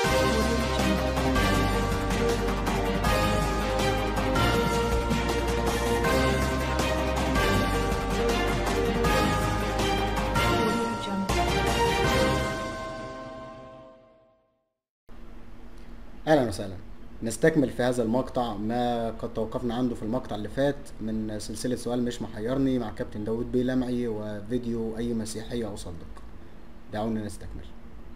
اهلا وسهلا نستكمل في هذا المقطع ما قد توقفنا عنده في المقطع اللي فات من سلسلة سؤال مش محيرني مع كابتن داود بيه لمعي وفيديو اي مسيحية اصدق دعونا نستكمل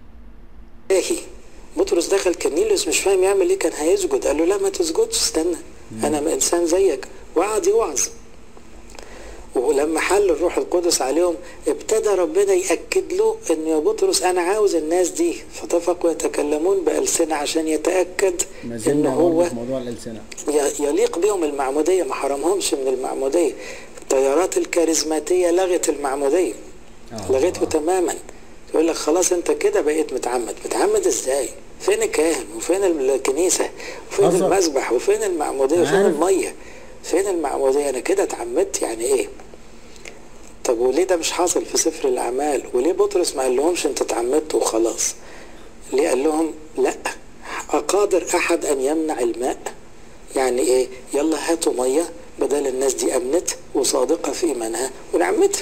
إلهي بطرس دخل كرنيليوس مش فاهم يعمل ايه كان هيسجد قال له لا ما تسجدش استنى انا انسان زيك وقعد يوعظ ولما حل الروح القدس عليهم ابتدى ربنا يأكد له ان يا بطرس انا عاوز الناس دي فاتفقوا يتكلمون بألسنة عشان يتأكد ما ان زلنا هو برضه في موضوع الالسنة ي- يليق بهم المعمودية ما حرمهمش من المعمودية التيارات الكاريزماتية لغت المعمودية آه. لغته تماما يقول لك خلاص انت كده بقيت متعمد متعمد ازاي فين الكاهن وفين الكنيسة وفين حصل. المسبح وفين المعمودية وفين عارف. المية فين المعمودية انا كده اتعمدت يعني ايه طب وليه ده مش حاصل في سفر الاعمال وليه بطرس ما قال لهمش انت اتعمدت وخلاص ليه قال لهم لا اقادر احد ان يمنع الماء يعني ايه يلا هاتوا ميه بدل الناس دي امنت وصادقه في ايمانها ونعمتها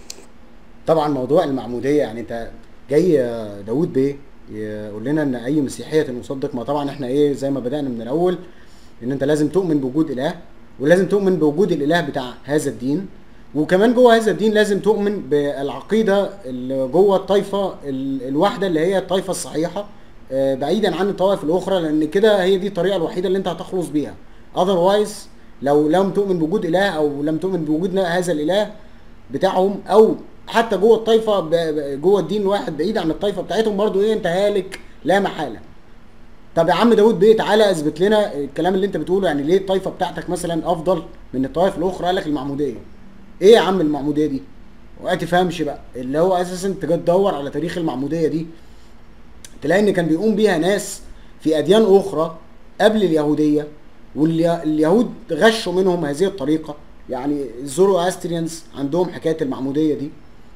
طبعا موضوع المعمودية يعني انت جاي يا داود بيه يقول لنا ان اي مسيحية نصدق ما طبعا احنا ايه زي ما بدأنا من الاول ان انت لازم تؤمن بوجود اله ولازم تؤمن بوجود الاله بتاع هذا الدين وكمان جوه هذا الدين لازم تؤمن بالعقيدة اللي جوه الطائفة ال- الواحدة اللي هي الطائفة الصحيحة آه، بعيدا عن الطوائف الاخرى لان كده هي دي الطريقة الوحيدة اللي انت هتخلص بيها otherwise لو لم تؤمن بوجود اله او لم تؤمن بوجود هذا الاله بتاعهم او حتى جوه الطائفه ب- ب- جوه الدين الواحد بعيد عن الطائفه بتاعتهم برضو ايه انت هالك لا محاله طب يا عم داود بيه تعالى اثبت لنا الكلام اللي انت بتقوله يعني ليه الطائفه بتاعتك مثلا افضل من الطوائف الاخرى قال لك المعموديه ايه يا عم المعموديه دي وما تفهمش بقى اللي هو اساسا تجي تدور على تاريخ المعموديه دي تلاقي ان كان بيقوم بيها ناس في اديان اخرى قبل اليهوديه واليهود غشوا منهم هذه الطريقه يعني الزورو استريانز عندهم حكايه المعموديه دي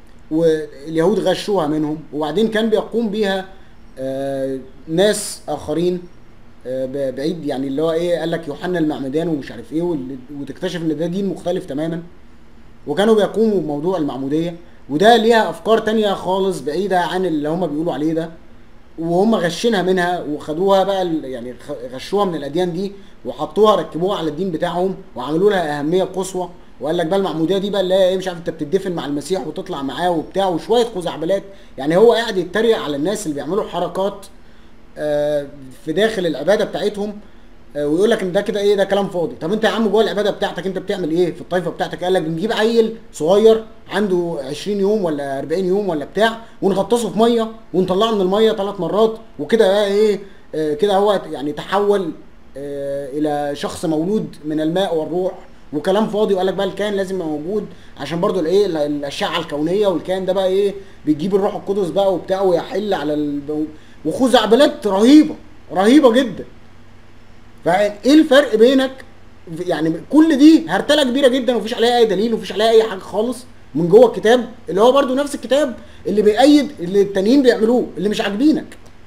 واليهود غشوها منهم وبعدين كان بيقوم بيها آه، ناس اخرين آه، ب- بعيد يعني اللي هو ايه قال لك يوحنا المعمدان ومش عارف ايه وال- وتكتشف ان ده دين مختلف تماما وكانوا بيقوموا بموضوع المعموديه وده ليها افكار تانية خالص بعيده عن اللي هم بيقولوا عليه ده وهم غشينها منها وخدوها بقى ال- يعني خ- غشوها من الاديان دي وحطوها ركبوها على الدين بتاعهم وعملوا لها اهميه قصوى وقال لك بقى المعموديه دي بقى اللي هي ايه مش عارف انت بتدفن مع المسيح وتطلع معاه وبتاع وشويه خزعبلات يعني هو قاعد يتريق على الناس اللي بيعملوا حركات آه، في داخل العباده بتاعتهم آه، ويقول لك ان ده كده ايه ده كلام فاضي طب انت يا عم جوه العباده بتاعتك انت بتعمل ايه في الطائفه بتاعتك قال لك بنجيب عيل صغير عنده 20 يوم ولا 40 يوم ولا بتاع ونغطسه في ميه ونطلعه من الميه ثلاث مرات وكده بقى ايه آه، كده هو يعني تحول آه، الى شخص مولود من الماء والروح وكلام فاضي وقال لك بقى الكائن لازم يبقى موجود عشان برضو الايه ال- الاشعه الكونيه والكائن ده بقى ايه بيجيب الروح القدس بقى وبتاع ويحل على ال... وخزعبلات رهيبه رهيبه جدا فايه الفرق بينك يعني كل دي هرتله كبيره جدا ومفيش عليها اي دليل ومفيش عليها اي حاجه خالص من جوه الكتاب اللي هو برضو نفس الكتاب اللي بيأيد اللي التانيين بيعملوه اللي مش عاجبينك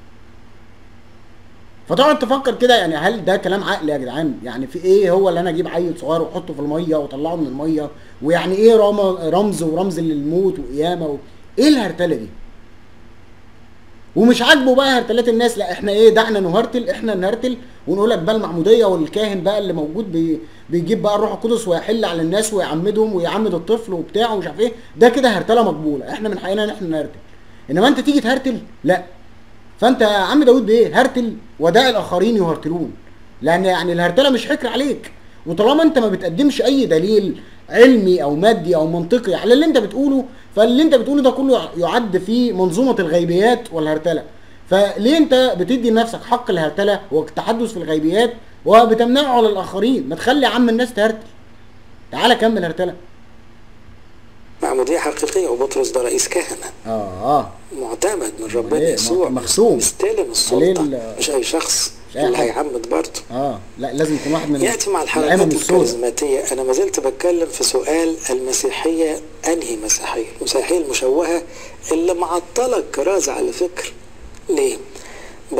فتقعد تفكر كده يعني هل ده كلام عقل يا جدعان يعني في ايه هو اللي انا اجيب عيل صغير واحطه في الميه واطلعه من الميه ويعني ايه رم- رمز ورمز للموت وقيامه و... ايه الهرتله دي ومش عاجبه بقى هرتلات الناس لا احنا ايه دعنا نهرتل احنا نهرتل ونقول لك بقى المعموديه والكاهن بقى اللي موجود بي بيجيب بقى الروح القدس ويحل على الناس ويعمدهم ويعمد الطفل وبتاع ومش عارف ايه ده كده هرتله مقبوله احنا من حقنا ان احنا نهرتل انما انت تيجي تهرتل لا فانت يا عم داود بايه هرتل وداع الاخرين يهرتلون لان يعني الهرتله مش حكر عليك وطالما انت ما بتقدمش اي دليل علمي او مادي او منطقي على اللي انت بتقوله فاللي انت بتقوله ده كله يعد في منظومه الغيبيات والهرتله فليه انت بتدي لنفسك حق الهرتله والتحدث في الغيبيات وبتمنعه على الاخرين ما تخلي يا عم الناس تهرتل تعالى كمل هرتله معمودية حقيقية وبطرس ده رئيس كهنة اه اه معتمد من ربنا عليه، يسوع مختوم. مستلم السلطة عليه ال- مش أي شخص مش أي اللي حد. هيعمد برضه اه لا لازم يكون واحد من يأتي مع الأئمة الحركات السوداء. الكاريزماتية أنا ما زلت بتكلم في سؤال المسيحية أنهي مسيحية المسيحية المشوهة اللي معطلة الكرازة على فكرة ليه؟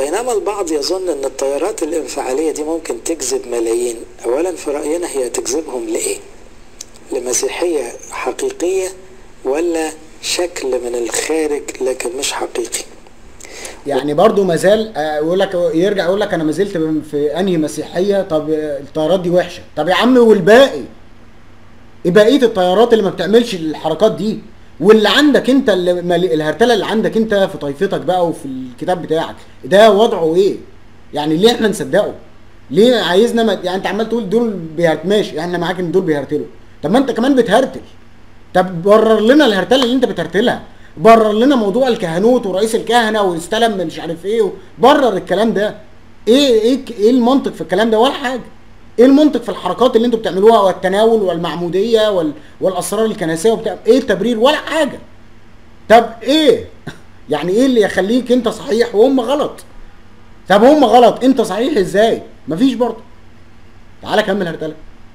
بينما البعض يظن ان التيارات الانفعالية دي ممكن تجذب ملايين اولا في رأينا هي تجذبهم لايه لمسيحية حقيقية ولا شكل من الخارج لكن مش حقيقي يعني برضو مازال آه، يقول لك يرجع يقول لك انا ما زلت في انهي مسيحيه طب الطيارات دي وحشه طب يا عم والباقي ايه بقيه الطيارات اللي ما بتعملش الحركات دي واللي عندك انت اللي مال- الهرتله اللي عندك انت في طائفتك بقى وفي الكتاب بتاعك ده وضعه ايه يعني ليه احنا نصدقه ليه عايزنا ما يعني انت عمال تقول دول بيهرت ماشي احنا معاك ان دول بيهرتلوا طب ما انت كمان بتهرتل طب برر لنا الهرتله اللي انت بتهرتلها برر لنا موضوع الكهنوت ورئيس الكهنه واستلم من مش عارف ايه برر الكلام ده ايه ايه ايه المنطق في الكلام ده ولا حاجه ايه المنطق في الحركات اللي انتوا بتعملوها والتناول والمعموديه وال... والاسرار الكنسيه وبتاع ايه التبرير ولا حاجه طب ايه يعني ايه اللي يخليك انت صحيح وهم غلط طب هم غلط انت صحيح ازاي مفيش برضه تعالى كمل هرتله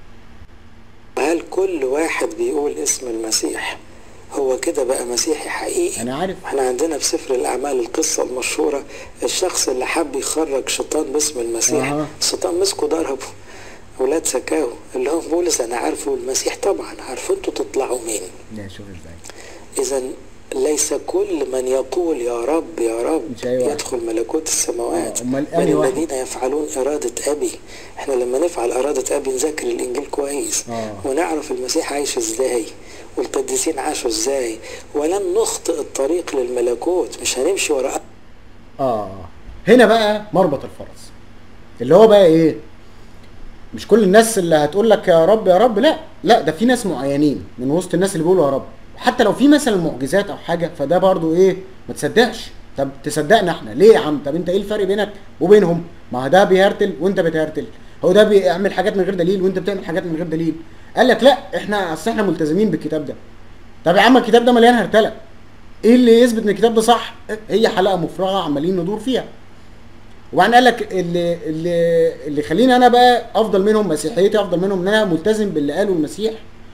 هل كل واحد بيقول اسم المسيح هو كده بقى مسيحي حقيقي انا عارف احنا عندنا في سفر الاعمال القصة المشهورة الشخص اللي حب يخرج شيطان باسم المسيح أها. الشيطان مسكه ضربه اولاد سكاو اللي هو بولس انا عارفه المسيح طبعا عارفه انتوا تطلعوا مين لا شوف ازاي اذا ليس كل من يقول يا رب يا رب مش أي واحد. يدخل ملكوت السماوات آه، أمال من أنهي واحد؟ الذين يفعلون إرادة أبي احنا لما نفعل إرادة أبي نذاكر الإنجيل كويس آه. ونعرف المسيح عايش ازاي والقديسين عاشوا ازاي ولن نخطئ الطريق للملكوت مش هنمشي وراء اه هنا بقى مربط الفرس اللي هو بقى ايه مش كل الناس اللي هتقول لك يا رب يا رب لا لا ده في ناس معينين من وسط الناس اللي بيقولوا يا رب حتى لو في مثلا معجزات او حاجه فده برضو ايه ما تصدقش طب تصدقنا احنا ليه يا عم طب انت ايه الفرق بينك وبينهم ما هو ده بيهرتل وانت بتهرتل هو ده بيعمل حاجات من غير دليل وانت بتعمل حاجات من غير دليل قال لك لا احنا اصل احنا ملتزمين بالكتاب ده طب يا عم الكتاب ده مليان هرتله ايه اللي يثبت ان الكتاب ده صح هي حلقه مفرغه عمالين ندور فيها وبعدين قال لك اللي اللي اللي يخليني انا بقى افضل منهم مسيحيتي افضل منهم ان انا ملتزم باللي قاله المسيح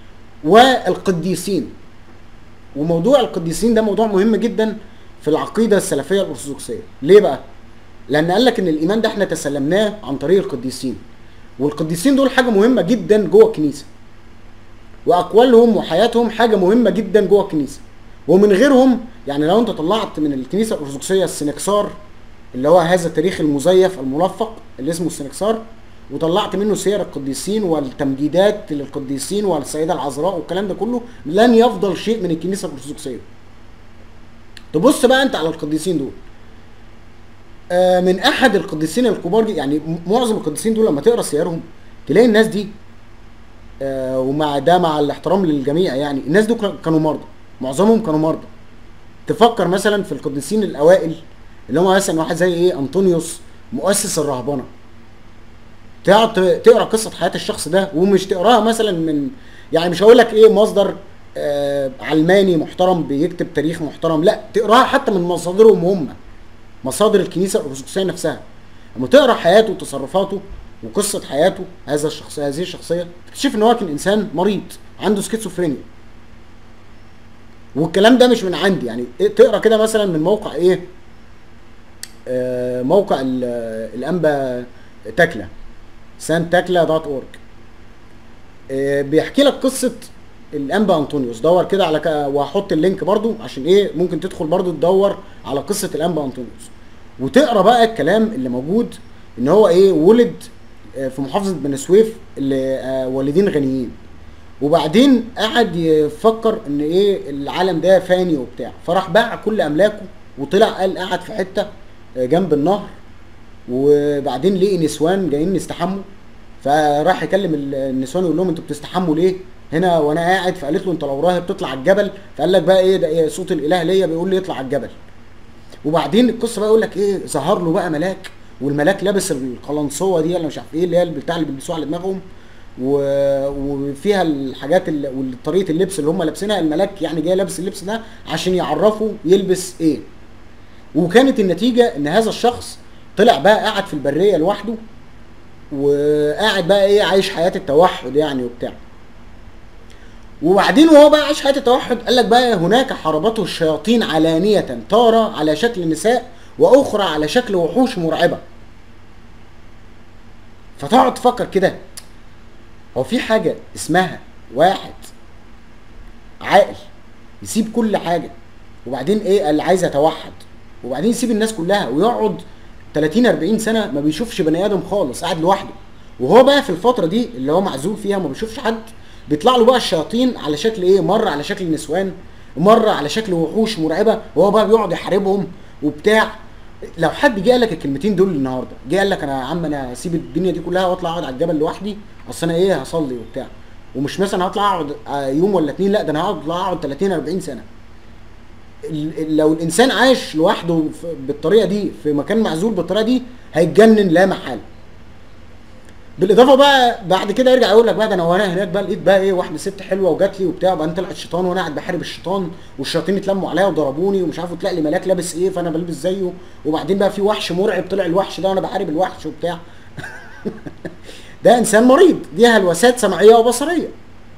والقديسين وموضوع القديسين ده موضوع مهم جدا في العقيده السلفيه الارثوذكسيه ليه بقى لان قال لك ان الايمان ده احنا تسلمناه عن طريق القديسين والقديسين دول حاجه مهمه جدا جوه الكنيسه واقوالهم وحياتهم حاجه مهمه جدا جوه الكنيسه ومن غيرهم يعني لو انت طلعت من الكنيسه الارثوذكسيه السنكسار اللي هو هذا التاريخ المزيف الملفق اللي اسمه السنكسار وطلعت منه سير القديسين والتمجيدات للقديسين والسيده العذراء والكلام ده كله لن يفضل شيء من الكنيسه الارثوذكسيه تبص بقى انت على القديسين دول آه، من احد القديسين الكبار دي- يعني م- معظم القديسين دول لما تقرا سيرهم تلاقي الناس دي آه، ومع ده مع الاحترام للجميع يعني الناس دول كان- كانوا مرضى معظمهم كانوا مرضى تفكر مثلا في القديسين الاوائل اللي هم مثلا واحد زي ايه انطونيوس مؤسس الرهبنه تقعد ت- تقرا قصه حياه الشخص ده ومش تقراها مثلا من يعني مش هقول لك ايه مصدر آه علماني محترم بيكتب تاريخ محترم لا تقراها حتى من مصادرهم هم مصادر الكنيسه الارثوذكسيه نفسها لما تقرا حياته وتصرفاته وقصه حياته هذا الشخص هذه الشخصيه تكتشف ان هو كان انسان مريض عنده سكيزوفرينيا والكلام ده مش من عندي يعني إيه تقرا كده مثلا من موقع ايه آه موقع ال- الانبا تكلا سان تكلا دوت اورج بيحكي لك قصه الانبا انطونيوس دور كده على ك... وهحط اللينك برضو عشان ايه ممكن تدخل برضو تدور على قصه الانبا انطونيوس وتقرا بقى الكلام اللي موجود ان هو ايه ولد آه، في محافظه بني سويف اللي آه، والدين غنيين وبعدين قعد يفكر ان ايه العالم ده فاني وبتاع فراح باع كل املاكه وطلع قال قعد في حته آه، جنب النهر وبعدين لقي نسوان جايين يستحموا فراح يكلم ال- النسوان يقول لهم انتوا بتستحموا ليه هنا وانا قاعد فقالت له انت لو راهب تطلع على الجبل فقال لك بقى ايه ده ايه صوت الاله ليا بيقول لي اطلع على الجبل وبعدين القصه بقى يقول لك ايه ظهر له بقى ملاك والملاك لابس القلنسوه دي ولا مش عارف ايه اللي هي البتاع اللي بيلبسوها على دماغهم و... وفيها الحاجات اللي... وطريقه اللبس اللي هم لابسينها الملاك يعني جاي لابس اللبس ده عشان يعرفوا يلبس ايه وكانت النتيجه ان هذا الشخص طلع بقى قاعد في البريه لوحده وقاعد بقى ايه عايش حياه التوحد يعني وبتاع وبعدين وهو بقى عايش حياه التوحد قال لك بقى هناك حاربته الشياطين علانيه تارة على شكل نساء واخرى على شكل وحوش مرعبه فتقعد تفكر كده هو في حاجه اسمها واحد عاقل يسيب كل حاجه وبعدين ايه اللي عايز يتوحد وبعدين يسيب الناس كلها ويقعد 30 40 سنه ما بيشوفش بني ادم خالص قاعد لوحده وهو بقى في الفتره دي اللي هو معزول فيها ما بيشوفش حد بيطلع له بقى الشياطين على شكل ايه مره على شكل نسوان مره على شكل وحوش مرعبه وهو بقى بيقعد يحاربهم وبتاع لو حد جه قال لك الكلمتين دول النهارده جه قال لك انا يا عم انا هسيب الدنيا دي كلها واطلع اقعد على الجبل لوحدي اصل انا ايه هصلي وبتاع ومش مثلا هطلع اقعد آه، يوم ولا اتنين لا ده انا هقعد اقعد 30 40 سنه ال- ال- لو الانسان عايش لوحده في- بالطريقه دي في مكان معزول بالطريقه دي هيتجنن لا محاله بالاضافه بقى بعد كده يرجع يقول لك بقى ده انا وانا هناك بقى لقيت بقى ايه واحده ست حلوه وجات لي وبتاع وبعدين طلعت الشيطان وانا قاعد بحارب الشيطان والشياطين اتلموا عليا وضربوني ومش عارف وطلع لي ملاك لابس ايه فانا بلبس زيه وبعدين بقى في وحش مرعب طلع الوحش ده وانا بحارب الوحش وبتاع ده انسان مريض دي هلوسات سمعيه وبصريه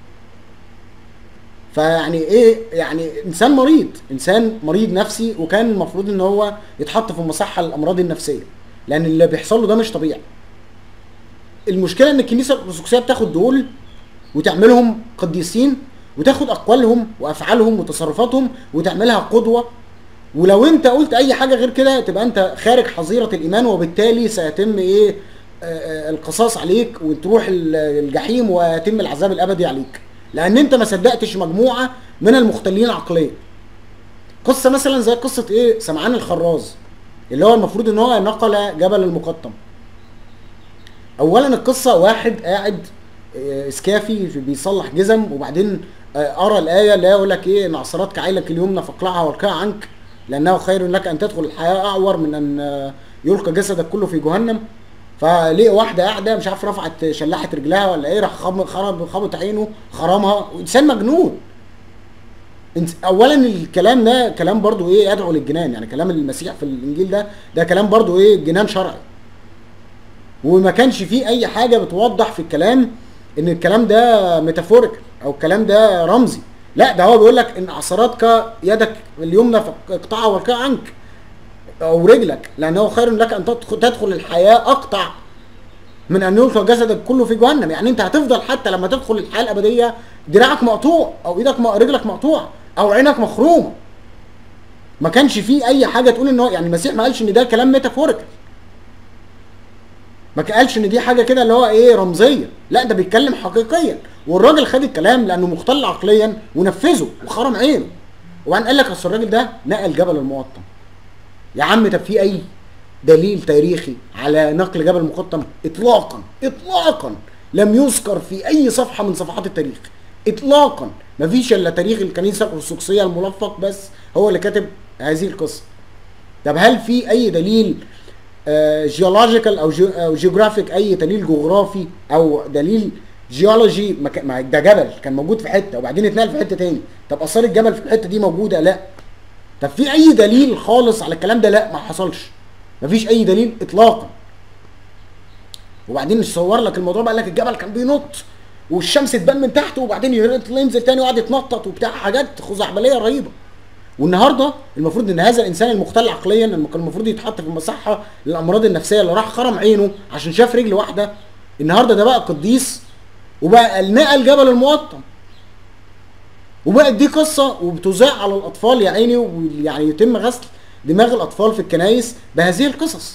فيعني ايه يعني انسان مريض انسان مريض نفسي وكان المفروض ان هو يتحط في مصحه للامراض النفسيه لان اللي بيحصل له ده مش طبيعي المشكله ان الكنيسه الارثوذكسيه بتاخد دول وتعملهم قديسين وتاخد اقوالهم وافعالهم وتصرفاتهم وتعملها قدوه ولو انت قلت اي حاجه غير كده تبقى انت خارج حظيره الايمان وبالتالي سيتم ايه آه، آه، القصاص عليك وتروح ال- الجحيم ويتم العذاب الابدي عليك لان انت ما صدقتش مجموعه من المختلين عقليا قصه مثلا زي قصه ايه سمعان الخراز اللي هو المفروض ان هو نقل جبل المقطم اولا القصه واحد قاعد آه، اسكافي في- بيصلح جزم وبعدين آه، قرا الايه اللي هي يقول لك ايه ان عصرتك عيلك اليمنى فاقلعها والقها عنك لانه خير لك ان تدخل الحياه اعور من ان آه، يلقى جسدك كله في جهنم فليه واحده قاعده مش عارف رفعت شلحت رجلها ولا ايه راح خرب خرب خبط عينه خرمها انسان مجنون انت- اولا الكلام ده كلام برضو ايه يدعو للجنان يعني كلام المسيح في الانجيل ده ده كلام برضو ايه جنان شرعي وما كانش فيه اي حاجه بتوضح في الكلام ان الكلام ده ميتافوريكال او الكلام ده رمزي لا ده هو بيقول لك ان عصراتك يدك اليمنى فاقطعها والقها عنك او رجلك لانه خير لك ان تدخل, تدخل الحياه اقطع من ان يلقى جسدك كله في جهنم يعني انت هتفضل حتى لما تدخل الحياه الابديه دراعك مقطوع او ايدك م- رجلك مقطوع او عينك مخرومه ما كانش فيه اي حاجه تقول ان هو يعني المسيح ما قالش ان ده كلام ميتافوريكال ما قالش ان دي حاجه كده اللي هو ايه رمزيه لا ده بيتكلم حقيقيا والراجل خد الكلام لانه مختل عقليا ونفذه وخرم عينه وبعدين قال لك اصل الراجل ده نقل جبل المقطم يا عم طب في اي دليل تاريخي على نقل جبل المقطم اطلاقا اطلاقا لم يذكر في اي صفحه من صفحات التاريخ اطلاقا مفيش الا تاريخ الكنيسه الارثوذكسيه الملفق بس هو اللي كاتب هذه القصه طب هل في اي دليل جيولوجيكال او جيو- او جيوغرافيك اي دليل جغرافي او دليل جيولوجي ما كان- ما ده جبل كان موجود في حته وبعدين اتنقل في حته تاني طب اثار الجبل في الحته دي موجوده لا طب في اي دليل خالص على الكلام ده لا ما حصلش مفيش اي دليل اطلاقا وبعدين يصور لك الموضوع بقى لك الجبل كان بينط والشمس تبان من تحته وبعدين يطلع- ينزل تاني وقعد يتنطط وبتاع حاجات خزعبليه رهيبه والنهارده المفروض ان هذا الانسان المختل عقليا لما كان المفروض يتحط في مصحه للامراض النفسيه اللي راح خرم عينه عشان شاف رجل واحده النهارده ده بقى قديس وبقى نقل جبل المقطم وبقت دي قصه وبتذاع على الاطفال يا عيني ويعني يتم غسل دماغ الاطفال في الكنايس بهذه القصص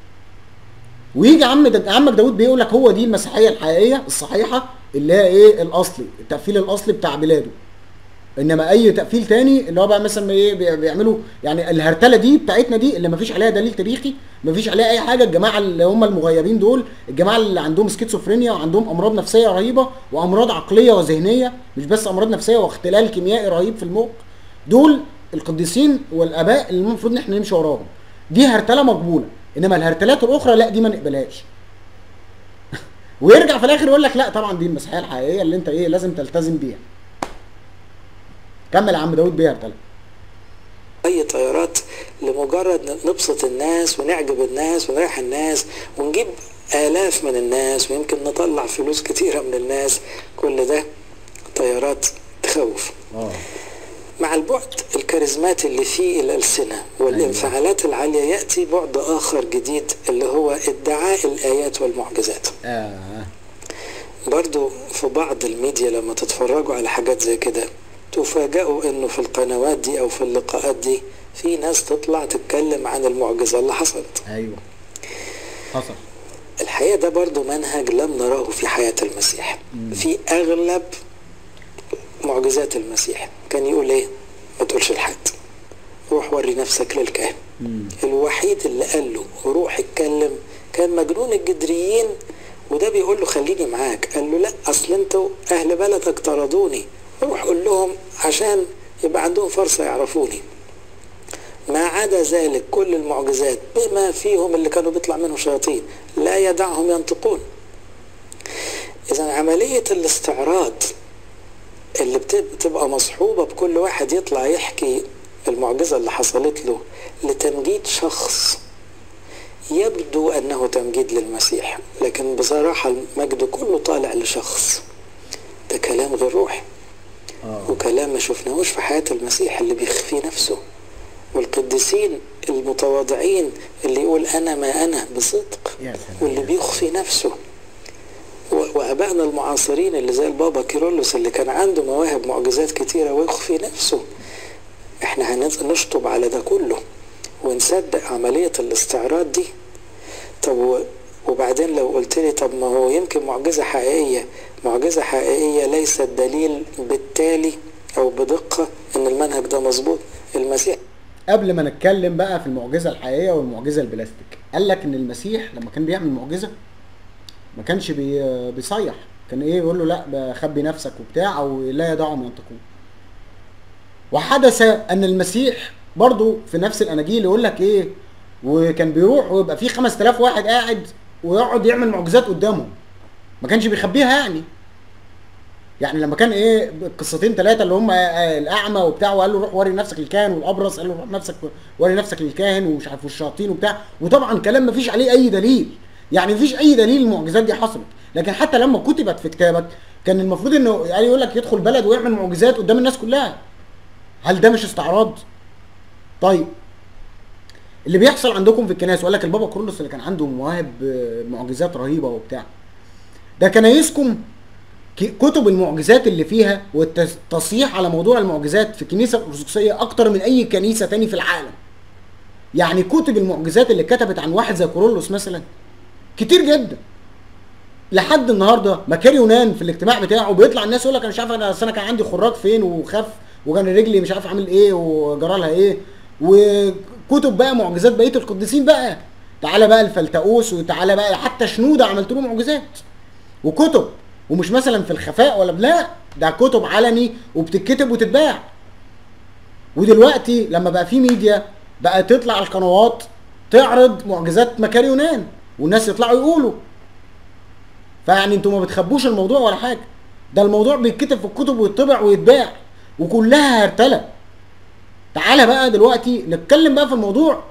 ويجي عم دا عمك داود بيقول لك هو دي المسيحيه الحقيقيه الصحيحه اللي هي ايه الاصلي التقفيل الاصلي بتاع بلاده انما اي تقفيل تاني اللي هو بقى مثلا ايه بي- بيعملوا يعني الهرتله دي بتاعتنا دي اللي ما فيش عليها دليل تاريخي ما فيش عليها اي حاجه الجماعه اللي هم المغيبين دول الجماعه اللي عندهم سكيزوفرينيا وعندهم امراض نفسيه رهيبه وامراض عقليه وذهنيه مش بس امراض نفسيه واختلال كيميائي رهيب في المخ دول القديسين والاباء اللي المفروض ان احنا نمشي وراهم دي هرتله مقبوله انما الهرتلات الاخرى لا دي ما نقبلهاش ويرجع في الاخر يقول لك لا طبعا دي المسيحيه الحقيقيه اللي انت ايه لازم تلتزم بيها كمل يا عم داود بيها ارتلى اي طيارات لمجرد نبسط الناس ونعجب الناس ونريح الناس ونجيب الاف من الناس ويمكن نطلع فلوس كتيرة من الناس كل ده طيارات تخوف اه مع البعد الكاريزماتي اللي فيه الألسنة والانفعالات العالية يأتي بعد آخر جديد اللي هو ادعاء الآيات والمعجزات آه. برضو في بعض الميديا لما تتفرجوا على حاجات زي كده تفاجئوا انه في القنوات دي او في اللقاءات دي في ناس تطلع تتكلم عن المعجزة اللي حصلت ايوه حصل الحقيقة ده برضو منهج لم نراه في حياة المسيح في أغلب معجزات المسيح كان يقول ايه ما تقولش لحد روح وري نفسك للكاهن الوحيد اللي قال له روح اتكلم كان مجنون الجدريين وده بيقول له خليني معاك قال له لا اصل انتوا اهل بلدك طردوني روح قول لهم عشان يبقى عندهم فرصة يعرفوني ما عدا ذلك كل المعجزات بما فيهم اللي كانوا بيطلع منهم شياطين لا يدعهم ينطقون اذا عملية الاستعراض اللي بتبقى مصحوبة بكل واحد يطلع يحكي المعجزة اللي حصلت له لتمجيد شخص يبدو أنه تمجيد للمسيح لكن بصراحة المجد كله طالع لشخص ده كلام غير روحي اه وكلام ما شفناهوش في حياة المسيح اللي بيخفي نفسه والقديسين المتواضعين اللي يقول أنا ما أنا بصدق يا سلام واللي بيخفي نفسه و- وابائنا المعاصرين اللي زي البابا كيرلس اللي كان عنده مواهب معجزات كتيره ويخفي نفسه احنا هنز- نشطب على ده كله ونصدق عمليه الاستعراض دي طب و- وبعدين لو قلت لي طب ما هو يمكن معجزه حقيقيه معجزه حقيقيه ليست دليل بالتالي او بدقه ان المنهج ده مظبوط المسيح قبل ما نتكلم بقى في المعجزه الحقيقيه والمعجزه البلاستيك قال لك ان المسيح لما كان بيعمل معجزه ما كانش بي بيصيح كان ايه يقول له لا بخبي نفسك وبتاع او لا يدعهم ينطقون وحدث ان المسيح برضو في نفس الاناجيل يقول لك ايه وكان بيروح ويبقى في 5000 واحد قاعد ويقعد يعمل معجزات قدامهم ما كانش بيخبيها يعني يعني لما كان ايه قصتين ثلاثه اللي هم الاعمى وبتاع وقال له روح وري نفسك للكاهن والابرص قال له روح نفسك وري نفسك للكاهن ومش عارف والشياطين وبتاع وطبعا كلام ما فيش عليه اي دليل يعني ما فيش اي دليل المعجزات دي حصلت لكن حتى لما كتبت في كتابك كان المفروض انه يعني يقول لك يدخل بلد ويعمل معجزات قدام الناس كلها هل ده مش استعراض طيب اللي بيحصل عندكم في الكنائس وقال لك البابا كرولوس اللي كان عنده مواهب آه، معجزات رهيبه وبتاع ده كنايسكم ك- كتب المعجزات اللي فيها والتصحيح على موضوع المعجزات في الكنيسه الارثوذكسيه اكتر من اي كنيسه تاني في العالم يعني كتب المعجزات اللي كتبت عن واحد زي كورولوس مثلا كتير جدا لحد النهارده مكاري يونان في الاجتماع بتاعه بيطلع الناس يقول لك انا مش عارف انا أصل انا كان عندي خراج فين وخف وكان رجلي مش عارف عامل ايه وجرى لها ايه وكتب بقى معجزات بقيه القديسين بقى تعالى بقى الفلتقوس وتعالى بقى حتى شنوده عملت له معجزات وكتب ومش مثلا في الخفاء ولا لا ده كتب علني وبتتكتب وتتباع ودلوقتي لما بقى في ميديا بقى تطلع القنوات تعرض معجزات مكاري يونان والناس يطلعوا يقولوا فيعني انتوا ما بتخبوش الموضوع ولا حاجه ده الموضوع بيتكتب في الكتب ويطبع ويتباع وكلها هرتله تعالى بقى دلوقتي نتكلم بقى في الموضوع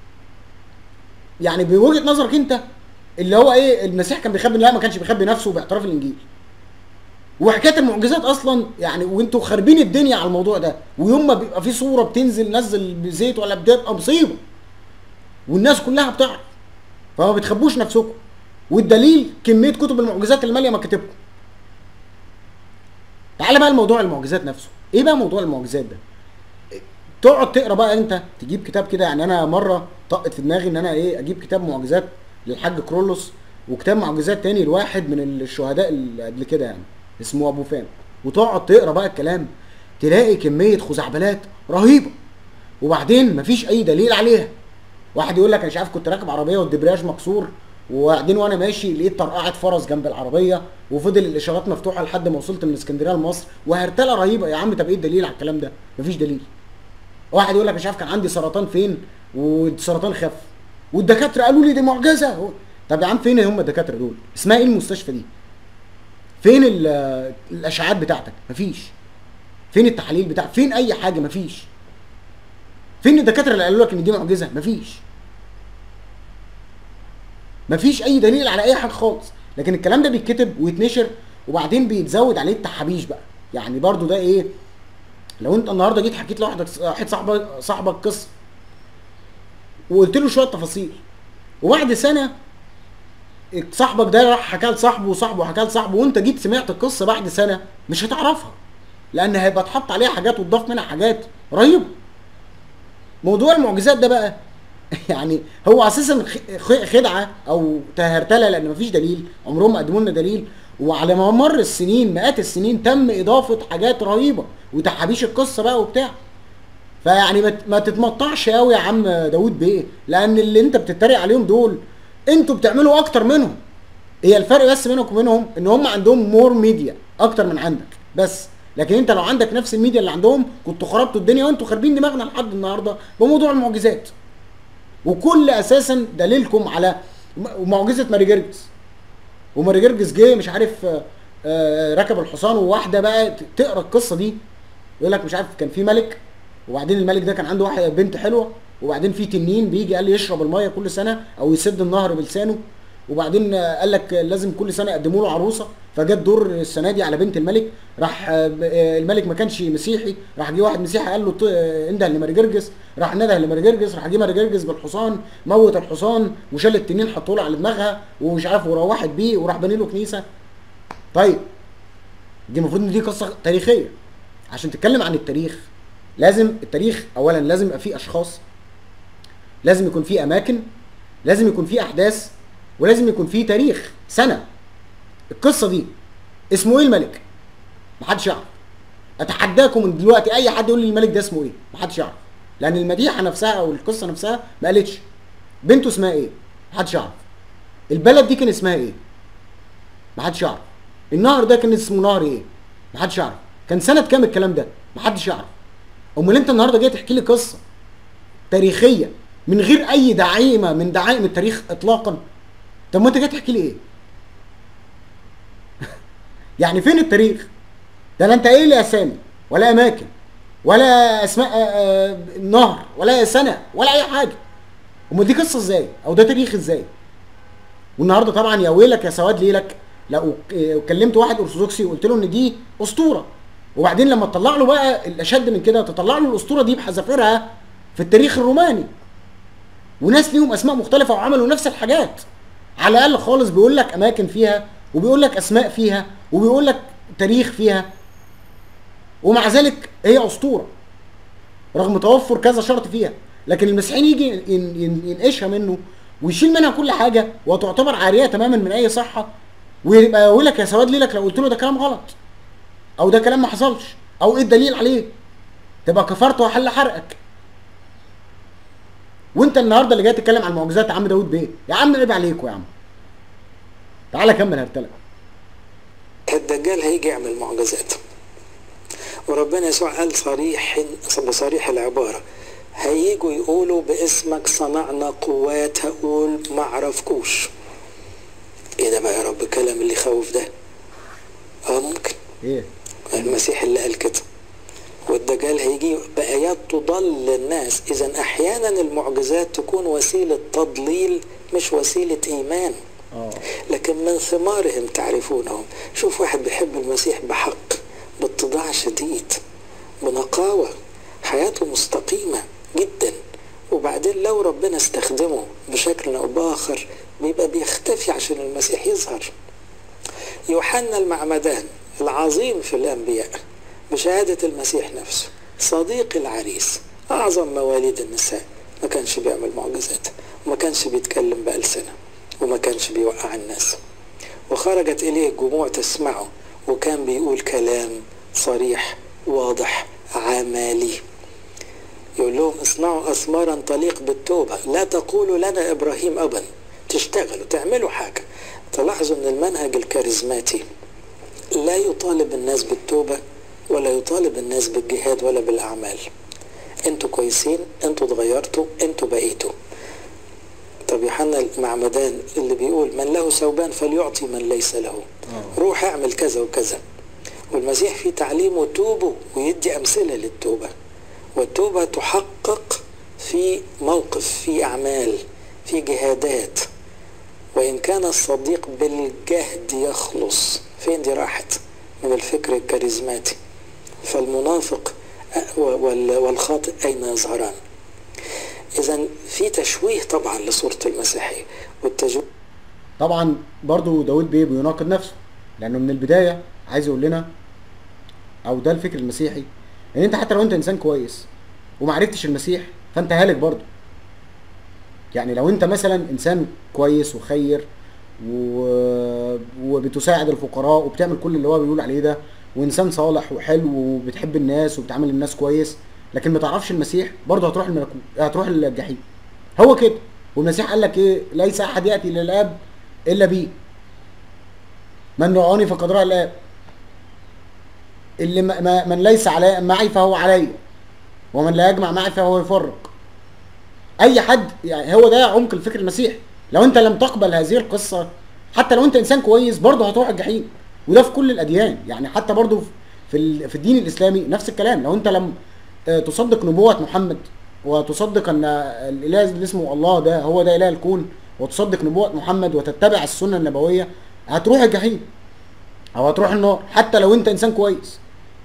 يعني بوجهه نظرك انت اللي هو ايه المسيح كان بيخبي لا ما كانش بيخبي نفسه باعتراف الانجيل وحكايه المعجزات اصلا يعني وانتوا خاربين الدنيا على الموضوع ده ويوم ما بيبقى في صوره بتنزل نزل بزيت ولا بتبقى مصيبه والناس كلها بتعرف فما بتخبوش نفسكم والدليل كميه كتب المعجزات اللي ماليه مكاتبكم تعالى بقى لموضوع المعجزات نفسه ايه بقى موضوع المعجزات ده تقعد تقرا بقى انت تجيب كتاب كده يعني انا مره طقت في دماغي ان انا ايه اجيب كتاب معجزات للحاج كرولوس وكتاب معجزات تاني لواحد من الشهداء اللي قبل كده يعني اسمه ابو فام وتقعد تقرا بقى الكلام تلاقي كميه خزعبلات رهيبه وبعدين مفيش اي دليل عليها واحد يقول لك انا مش عارف كنت راكب عربيه والدبرياج مكسور وبعدين وانا ماشي لقيت طرقعه فرس جنب العربيه وفضل الاشارات مفتوحه لحد ما وصلت من اسكندريه لمصر وهرتله رهيبه يا عم طب ايه الدليل على الكلام ده مفيش دليل واحد يقول لك مش عارف كان عندي سرطان فين والسرطان خف والدكاتره قالوا لي دي معجزه هو- طب يا عم فين هم الدكاتره دول اسمها ايه المستشفى دي فين ال- الاشعاعات بتاعتك مفيش فين التحاليل بتاعتك فين اي حاجه مفيش فين الدكاتره اللي قالوا لك ان دي معجزه مفيش مفيش اي دليل على اي حاجه خالص لكن الكلام ده بيتكتب ويتنشر وبعدين بيتزود عليه التحابيش بقى يعني برضو ده ايه لو انت النهارده جيت حكيت لواحد واحد صاحبك صاحبك قصه وقلت له شويه تفاصيل وبعد سنه صاحبك ده راح حكى لصاحبه وصاحبه حكى لصاحبه وانت جيت سمعت القصه بعد سنه مش هتعرفها لان هيبقى اتحط عليها حاجات وتضاف منها حاجات رهيبه موضوع المعجزات ده بقى يعني هو اساسا خ- خ- خدعه او تهرتله لان مفيش دليل عمرهم ما قدموا لنا دليل وعلى مر السنين مئات السنين تم اضافه حاجات رهيبه وتحابيش القصه بقى وبتاع فيعني ما ت- ما تتمطعش قوي يا عم داوود بيه لان اللي انت بتتريق عليهم دول انتوا بتعملوا اكتر منهم هي الفرق بس بينك وبينهم ان هم عندهم مور ميديا اكتر من عندك بس لكن انت لو عندك نفس الميديا اللي عندهم كنتوا خربتوا الدنيا وانتوا خاربين دماغنا لحد النهارده بموضوع المعجزات وكل اساسا دليلكم على م- معجزه ماري جرجس وماري جرجس جه مش عارف آه، آه، ركب الحصان وواحده بقى ت- تقرا القصه دي يقول لك مش عارف كان في ملك وبعدين الملك ده كان عنده واحده بنت حلوه وبعدين في تنين بيجي قال لي يشرب الميه كل سنه او يسد النهر بلسانه وبعدين آه، قال لك لازم كل سنه يقدموا له عروسه فجت دور السنه دي على بنت الملك راح آه، ب- آه، الملك ما كانش مسيحي راح جه واحد مسيحي قال له ط- آه، انده لماري جرجس راح نده لماري جرجس راح جه ماري جرجس بالحصان موت الحصان وشال التنين حطه له على دماغها ومش عارف وروحت بيه وراح بني له كنيسه طيب دي المفروض ان دي قصه تاريخيه عشان تتكلم عن التاريخ لازم التاريخ اولا لازم يبقى فيه اشخاص لازم يكون فيه اماكن لازم يكون فيه احداث ولازم يكون فيه تاريخ سنه القصه دي اسمه ايه الملك محدش يعرف اتحداكم من دلوقتي اي حد يقول لي الملك ده اسمه ايه محدش يعرف لان المديحه نفسها او القصه نفسها ما قالتش بنته اسمها ايه محدش يعرف البلد دي كان اسمها ايه محدش يعرف النهر ده كان اسمه نهر ايه محدش يعرف كان سنه كام الكلام ده محدش يعرف امال انت النهارده جاي تحكي لي قصه تاريخيه من غير اي دعيمه من دعائم التاريخ اطلاقا طب ما انت جاي تحكي لي ايه يعني فين التاريخ ده لا انت ايه لي اسامي ولا اماكن ولا اسماء آه، آه، نهر ولا سنه ولا اي حاجه امال دي قصه ازاي او ده تاريخ ازاي والنهارده طبعا يا ويلك يا سواد ليلك لو ك- كلمت واحد ارثوذكسي وقلت له ان دي اسطوره وبعدين لما تطلع له بقى الاشد من كده تطلع له الاسطوره دي بحذافيرها في التاريخ الروماني وناس ليهم اسماء مختلفه وعملوا نفس الحاجات على الاقل خالص بيقول لك اماكن فيها وبيقول لك اسماء فيها وبيقول لك تاريخ فيها ومع ذلك هي اسطوره رغم توفر كذا شرط فيها لكن المسيحيين يجي ين- ين- ينقشها منه ويشيل منها كل حاجه وتعتبر عاريه تماما من اي صحه ويبقى يقول لك يا سواد ليلك لو قلت له ده كلام غلط او ده كلام ما حصلش او ايه الدليل عليه تبقى كفرت وحل حرقك وانت النهارده اللي جاي تتكلم عن معجزات عم داوود بيه يا عم عيب عليكم يا عم تعالى كمل هرتلك الدجال هيجي يعمل معجزات وربنا يسوع قال صريح بصريح العبارة هيجوا يقولوا باسمك صنعنا قوات هقول ما عرفكوش ايه ده بقى يا رب الكلام اللي يخوف ده اه ممكن ايه المسيح اللي قال كده والدجال هيجي بآيات تضل الناس إذا أحيانا المعجزات تكون وسيلة تضليل مش وسيلة إيمان اه لكن من ثمارهم تعرفونهم شوف واحد بيحب المسيح بحق باتضاع شديد بنقاوة حياته مستقيمة جدا وبعدين لو ربنا استخدمه بشكل أو بآخر بيبقى بيختفي عشان المسيح يظهر يوحنا المعمدان العظيم في الأنبياء بشهادة المسيح نفسه صديق العريس أعظم مواليد النساء ما كانش بيعمل معجزات وما كانش بيتكلم بألسنة وما كانش بيوقع الناس وخرجت إليه الجموع تسمعه وكان بيقول كلام صريح واضح عملي يقول لهم اصنعوا أثمارا تليق بالتوبة لا تقولوا لنا إبراهيم أبا تشتغلوا تعملوا حاجة تلاحظوا أن المنهج الكاريزماتي لا يطالب الناس بالتوبة ولا يطالب الناس بالجهاد ولا بالأعمال انتوا كويسين انتوا اتغيرتوا انتوا بقيتوا طب يوحنا المعمدان اللي بيقول من له ثوبان فليعطي من ليس له روح اعمل كذا وكذا والمسيح في تعليمه توبوا ويدي أمثلة للتوبة والتوبة تحقق في موقف في أعمال في جهادات وإن كان الصديق بالجهد يخلص فين دي راحت من الفكر الكاريزماتي فالمنافق وال- والخاطئ أين يظهران إذا في تشويه طبعا لصورة المسيحية والتشويه طبعا برضو داود بيه بيناقض نفسه لانه من البدايه عايز يقول لنا او ده الفكر المسيحي ان انت حتى لو انت انسان كويس وما عرفتش المسيح فانت هالك برضو يعني لو انت مثلا انسان كويس وخير و... وبتساعد الفقراء وبتعمل كل اللي هو بيقول عليه ده وانسان صالح وحلو وبتحب الناس وبتعامل الناس كويس لكن ما تعرفش المسيح برضه هتروح الملكوت هتروح الجحيم هو كده والمسيح قال لك ايه ليس احد ياتي للاب الا بي من رآني فقد رأى الاب اللي ما ما- من ليس علي معي فهو علي ومن لا يجمع معي فهو يفرق اي حد يعني هو ده عمق الفكر المسيحي لو انت لم تقبل هذه القصه حتى لو انت انسان كويس برضه هتروح الجحيم وده في كل الاديان يعني حتى برضه في- في ال- في الدين الاسلامي نفس الكلام لو انت لم آه، تصدق نبوة محمد وتصدق ان الاله اللي اسمه الله ده هو ده اله الكون وتصدق نبوة محمد وتتبع السنة النبوية هتروح الجحيم او هتروح النار حتى لو انت انسان كويس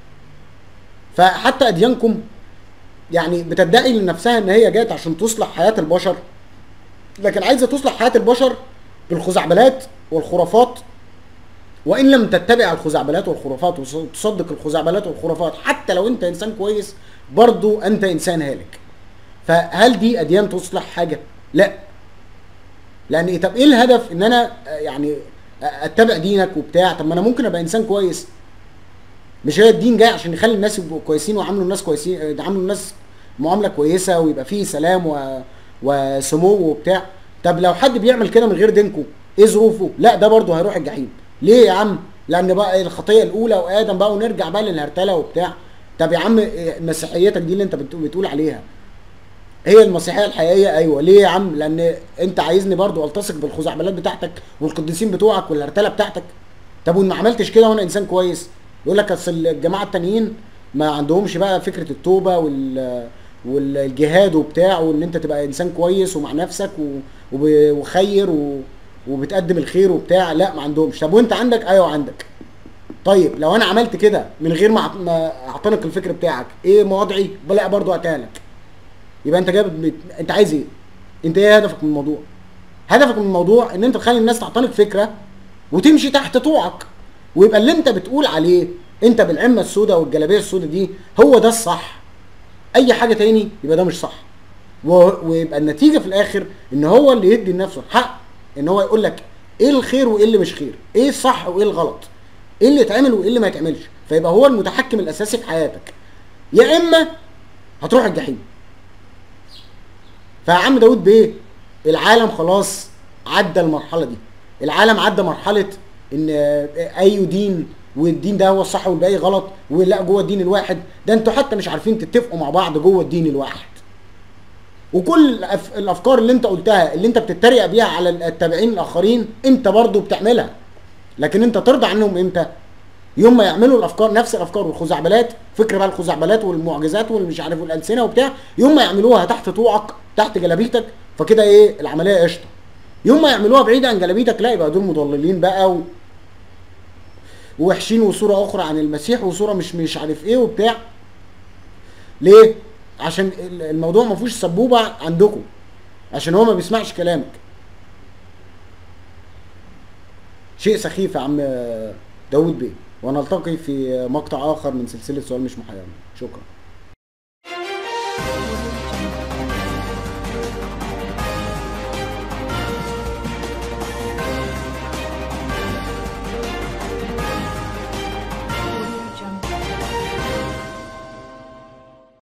فحتى اديانكم يعني بتدعي لنفسها ان هي جات عشان تصلح حياة البشر لكن عايزة تصلح حياة البشر بالخزعبلات والخرافات وان لم تتبع الخزعبلات والخرافات وتصدق الخزعبلات والخرافات حتى لو انت انسان كويس برضو انت انسان هالك فهل دي اديان تصلح حاجه لا لان إيه- طب ايه الهدف ان انا آه، يعني آه، اتبع دينك وبتاع طب ما انا ممكن ابقى انسان كويس مش هي الدين جاي عشان يخلي الناس يبقوا كويسين ويعاملوا الناس كويسين آه، يعاملوا الناس معامله كويسه ويبقى فيه سلام و... وسمو وبتاع طب لو حد بيعمل كده من غير دينكم ايه ظروفه لا ده برضه هيروح الجحيم ليه يا عم لان بقى الخطيه الاولى وادم بقى ونرجع بقى للهرتله وبتاع طب يا عم إيه مسيحيتك دي اللي انت بت- بتقول عليها هي المسيحيه الحقيقيه ايوه ليه يا عم لان انت عايزني برضو التصق بالخزعبلات بتاعتك والقديسين بتوعك والهرتله بتاعتك طب وان ما عملتش كده وانا انسان كويس يقول لك اصل الجماعه التانيين ما عندهمش بقى فكره التوبه وال والجهاد وبتاع وان انت تبقى انسان كويس ومع نفسك و- وب- وخير و... وبتقدم الخير وبتاع لا ما عندهمش طب وانت عندك ايوه عندك طيب لو انا عملت كده من غير ما أعت- ما اعتنق الفكر بتاعك ايه مواضعي لا برضو هتهلك يبقى انت جايب بت... انت عايز ايه انت ايه هدفك من الموضوع هدفك من الموضوع ان انت تخلي الناس تعتنق فكره وتمشي تحت طوعك ويبقى اللي انت بتقول عليه انت بالعمه السوداء والجلابيه السوداء دي هو ده الصح اي حاجه تاني يبقى ده مش صح و- ويبقى النتيجه في الاخر ان هو اللي يدي لنفسه الحق ان هو يقول لك ايه الخير وايه اللي مش خير ايه الصح وايه الغلط ايه اللي يتعمل وايه اللي ما يتعملش فيبقى هو المتحكم الاساسي في حياتك يا اما هتروح الجحيم فيا عم داود بيه العالم خلاص عدى المرحله دي العالم عدى مرحله ان اي دين والدين ده هو الصح والباقي غلط ولا جوه الدين الواحد ده انتوا حتى مش عارفين تتفقوا مع بعض جوه الدين الواحد وكل الأف- الافكار اللي انت قلتها اللي انت بتتريق بيها على التابعين الاخرين انت برضو بتعملها لكن انت ترضى عنهم امتى يوم ما يعملوا الافكار نفس الافكار والخزعبلات فكر بقى الخزعبلات والمعجزات والمش عارف والالسنه وبتاع يوم ما يعملوها تحت طوعك تحت جلابيتك فكده ايه العمليه قشطه يوم ما يعملوها بعيد عن جلابيتك لا يبقى دول مضللين بقى و... ووحشين وصوره اخرى عن المسيح وصوره مش مش عارف ايه وبتاع ليه عشان ال- الموضوع ما فيهوش سبوبه عندكم عشان هو ما بيسمعش كلامك شيء سخيف يا عم داود بيه ونلتقي في مقطع اخر من سلسله سؤال مش محيرني شكرا